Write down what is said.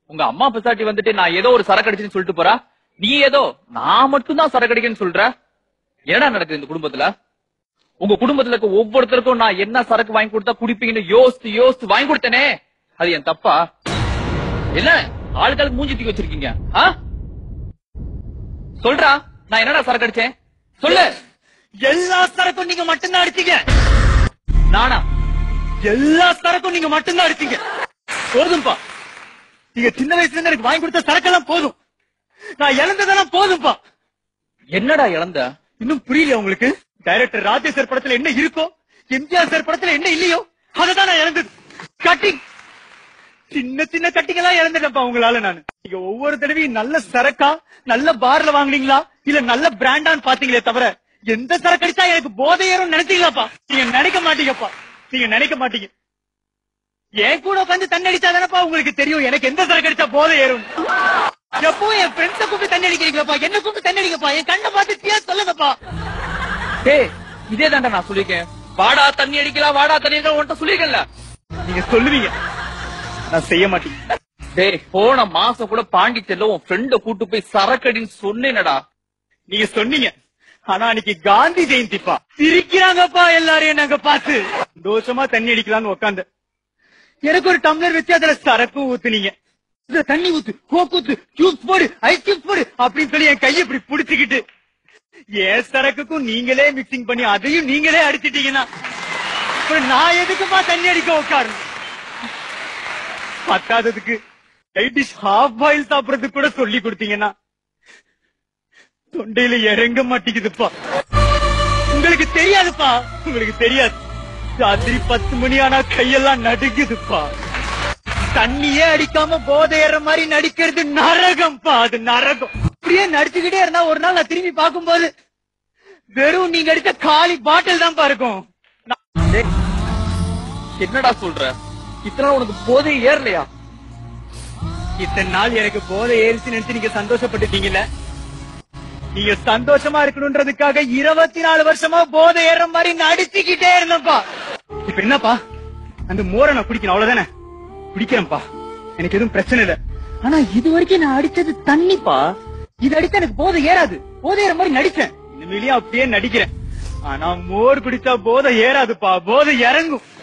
உங்க அம்மா பிசாட்டி வந்துட்டு நான் ஏதோ ஒரு சரக்கு அடிச்சுன்னு சொல்லிட்டு போறா நீ ஏதோ நான் மட்டும் தான் சரக்கு அடிக்கன்னு சொல்ற என்னடா நடக்குது இந்த குடும்பத்துல உங்க குடும்பத்துல இருக்க ஒவ்வொருத்தருக்கும் நான் என்ன சரக்கு வாங்கி கொடுத்தா குடிப்பீங்கன்னு யோசித்து யோசித்து வாங்கி கொடுத்தேனே அது என் தப்பா என்ன ஆளுக்காளுக்கு மூஞ்சி தூக்கி வச்சிருக்கீங்க ஆ? சொல்றா நான் என்னடா சரக்கு அடிச்சேன் சொல்லு எல்லா சரக்கும் நீங்க மட்டும்தான் அடிச்சீங்க நானா எல்லா சரக்கும் நீங்க மட்டும்தான் அடிச்சீங்க போதும்பா நீங்க சின்ன வயசுல இருந்து எனக்கு வாங்கி கொடுத்த சரக்கெல்லாம் போதும் நான் இழந்ததெல்லாம் போதும்பா என்னடா இழந்த இன்னும் புரியலையா உங்களுக்கு டைரக்டர் ராஜேஷ் சார் படத்துல என்ன இருக்கோ எம்ஜிஆர் சார் படத்துல என்ன இல்லையோ அததான் நான் இழந்தது கட்டிங் சின்ன சின்ன கட்டிங் எல்லாம் இழந்துட்டேன்ப்பா உங்களால நான் நீங்க ஒவ்வொரு தடவையும் நல்ல சரக்கா நல்ல பார்ல வாங்குனீங்களா இல்ல நல்ல பிராண்டான்னு பாத்தீங்களே தவிர எந்த சரக்கு அடிச்சா எனக்கு போதை ஏறும் நினைச்சீங்களாப்பா நீங்க நினைக்க மாட்டீங்கப்பா நீங்க நினைக்க மாட்டீங்க என் கூட உட்காந்து தண்ணி அடிச்சாதானப்பா உங்களுக்கு தெரியும் எனக்கு எந்த சரக்கு அடிச்சா போதை ஏறும் எப்போ என் ஃப்ரெண்ட்ஸ கூப்பிட்டு தண்ணி அடிக்கிறீங்களாப்பா என்ன கூப்பிட்டு தண்ணி அடிங்கப்பா என் கண்ணை பார்த்து தீயா சொல்லுங்கப்பா டேய் இதே தாண்டா நான் சொல்லிருக்கேன் வாடா தண்ணி அடிக்கலாம் வாடா தண்ணி அடிக்கலாம் உன்கிட்ட சொல்லிருக்கேன்ல நீங்க சொல்லுவீங்க நான் செய்ய மாட்டேங்க டேய் போன மாசம் கூட பாண்டிச்சேரியில உன் ஃப்ரெண்ட கூட்டு போய் சரக்கடின்னு சொன்னேனடா நீங்க சொன்னீங்க ஆனா அன்னைக்கு காந்தி ஜெயந்திப்பா சிரிக்கிறாங்கப்பா எல்லாரையும் நாங்க பார்த்து சந்தோஷமா தண்ணி அடிக்கலாம்னு உட்காந்து எனக்கு ஒரு டம்ளர் வச்சு அதுல சரக்கும் ஊத்துனீங்க இதுல தண்ணி ஊத்து கோக் ஊத்து ஜூஸ் போடு ஐஸ் ஜூஸ் போடு அப்படின்னு சொல்லி என் கையை இப்படி புடிச்சுக்கிட்டு என் சரக்குக்கும் நீங்களே மிக்சிங் பண்ணி அதையும் நீங்களே அடிச்சிட்டீங்கன்னா அப்புறம் நான் எதுக்குப்பா தண்ணி அடிக்க உட்காரணும் பத்தாததுக்கு லைட் டிஷ் ஹாஃப் பாயில் சாப்பிடறதுக்கு கூட சொல்லி கொடுத்தீங்கன்னா தொண்டையில இறங்க மாட்டேங்குதுப்பா உங்களுக்கு தெரியாதுப்பா உங்களுக்கு தெரியாது ராத்திரி பத்து மணி ஆனா கையெல்லாம் நடுங்குதுப்பா தண்ணியே அடிக்காம போதை ஏற மாதிரி நடிக்கிறது நரகம்ப்பா அது நரகம் அப்படியே நடிச்சுக்கிட்டே இருந்தா ஒரு நாள் நான் திரும்பி பார்க்கும்போது வெறும் நீங்க அடிச்ச காலி பாட்டில் தான்ப்பா இருக்கும் நான் டேய், என்னடா சொல்ற இத்தனை நாள் உனக்கு போதை ஏறலையா இத்தனை நாள் எனக்கு போதை ஏறிச்சு நினைச்சு நீங்க சந்தோஷப்பட்டுட்டீங்கல்ல நீங்க சந்தோஷமா இருக்கணும்ன்றதுக்காக இருபத்தி நாலு வருஷமா போதை ஏற மாதிரி நடிச்சுக்கிட்டே இருந்தேன்ப்பா இப்ப என்னப்பா அந்த மோரை நான் குடிக்கணும் அவ்வளவுதானே குடிக்கிறேன்ப்பா எனக்கு எதுவும் பிரச்சனை இல்ல ஆனா இது வரைக்கும் நான் அடிச்சது தண்ணிப்பா இது அடிச்சா எனக்கு போதை ஏறாது போதை ஏற மாதிரி நடிச்சேன் இனிமேலையும் அப்படியே நடிக்கிறேன் ஆனா மோர் குடிச்சா போதை ஏறாதுப்பா போதை இறங்கும்